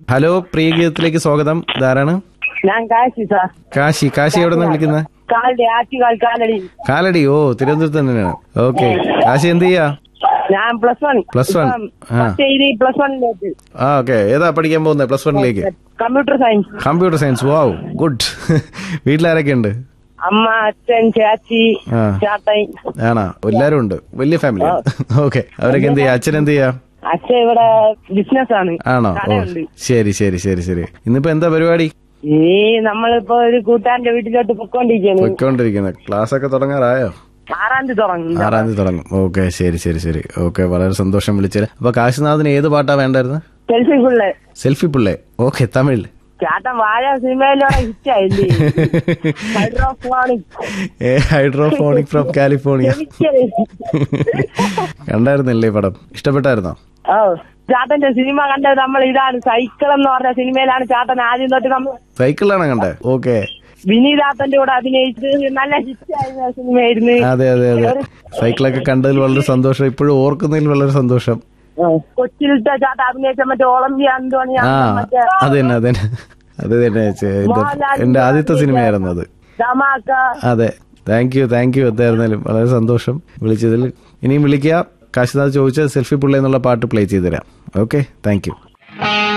Hello പ്രിയ ഗീതത്തിലേക്ക് സ്വാഗതം ഇതാരാണ് ഞാൻ കാശി സാർ കാശി കാശി എവിടെ നിന്ന് വിളിക്കുന്നത് കാലടി ആറ്റുകാൽ കാലടി കാലടി ഓ തിരുവനന്തപുരത്ത് തന്നെയാണ് ഓക്കെ കാശി എന്ത് ചെയ്യാ ഞാൻ പ്ലസ് വൺ Plus one. ആ. പ്ലസ് വണ്ണിലേക്ക് ആ ഓക്കെ ഏതാ പഠിക്കാൻ പോകുന്നത് പ്ലസ് വണ്ണിലേക്ക് computer science computer science wow good വീട്ടിലാരൊക്കെ ഉണ്ട് അമ്മ അച്ഛൻ ചാച്ചി ആ. ചാത്തൻ ആണോ എല്ലാരും ഉണ്ട് വലിയ ഫാമിലി ഓക്കെ അവരൊക്കെ എന്ത് ചെയ്യാ അച്ഛൻ എന്ത് ചെയ്യാ അച്ഛൻ ഇവിടെ ബിസിനസ് ആണ് ആണോ ഓ കടയുണ്ട് ശരി ശരി ശരി ശരി ഇന്നിപ്പോ എന്താ പരിപാടി ഈ നമ്മളിപ്പോ ഒരു കൂട്ടാന്റെ വീട്ടിലോട്ട് പൊക്കോണ്ടിരിക്കാണ് പൊയ്ക്കൊണ്ടിരിക്കുന്നത് ക്ലാസ് ഒക്കെ തുടങ്ങാറായോ ആറാം തീയതി തുടങ്ങും ആറാം തീയതി തുടങ്ങും ഓക്കെ ശരി ശരി ശരി ഓക്കെ വളരെ സന്തോഷം വിളിച്ചത് അപ്പൊ കാശിനാഥിന് ഏത് പാട്ടാ വേണ്ടായിരുന്നു സെൽഫി ഫുള്ള് സെൽഫി പിള്ളേ ഓക്കെ തമിഴ് ചാത്തൻ വാഴ സിനിമയിലൂടെ ഹിറ്റ് ആയില്ലേ ഹൈഡ്രോഫോണിക് ഏ ഹൈഡ്രോഫോണിക് ഫ്രം കാലിഫോർണിയ കണ്ടായിരുന്നില്ലേ ഈ പടം ഇഷ്ടപ്പെട്ടായിരുന്നോ ഓ ചാത്തന്റെ സിനിമ കണ്ടത് നമ്മൾ ഇതാണ് സൈക്കിൾ എന്ന് പറഞ്ഞ സിനിമയിലാണ് ചാത്തൻ ആദ്യം തൊട്ട് നമ്മൾ സൈക്കിളിലാണ് കണ്ടേ ഓക്കെ വിനീതാത്തന്റെ കൂടെ അഭിനയിച്ച് നല്ല ഹിറ്റ് ആയിരുന്ന സിനിമയായിരുന്നു അതെ അതെ അതെ സൈക്കിളൊക്കെ കണ്ടതിൽ വളരെ സന്തോഷം ഇപ്പോഴും ഓർക്കുന്നതിൽ വളരെ സന്തോഷം കൊച്ചിയിലത്തെ ചാത്ത അഭിനയിച്ച മറ്റേ ഒളിമ്പിയ അന്തോണി ആ മറ്റേ അത് തന്നെ അത് തന്നെ അത് തന്നെ ചെ- എന്റെ- മോഹൻലാലിന്റെ എന്റെ ആദ്യത്തെ സിനിമയായിരുന്നു അത് ധമാക്ക അതെ താങ്ക് യു താങ്ക് യു എന്തായിരുന്നാലും വളരെ സന്തോഷം വിളിച്ചതിൽ ഇനിയും വിളിക്കുക കാശിനാഥ് ചോദിച്ച സെൽഫി പുള്ള എന്നുള്ള പാട്ട് പ്ലേ ചെയ്തു തരാം ഓക്കെ താങ്ക് യു